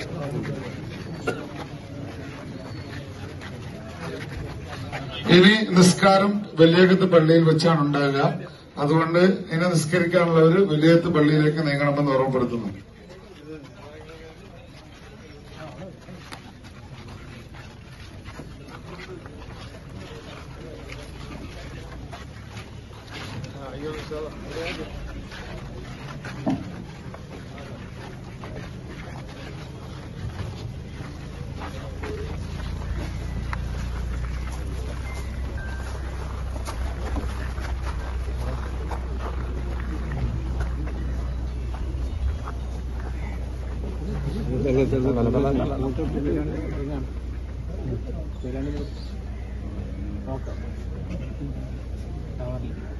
ഇനി നിസ്കാരം വലിയകത്ത് പള്ളിയിൽ വെച്ചാണ് ഉണ്ടാകുക അതുകൊണ്ട് ഇനി നിസ്കരിക്കാനുള്ളവർ വലിയകത്ത് പള്ളിയിലേക്ക് നീങ്ങണമെന്ന് ഓർമ്മപ്പെടുത്തുന്നു ഓക്കെ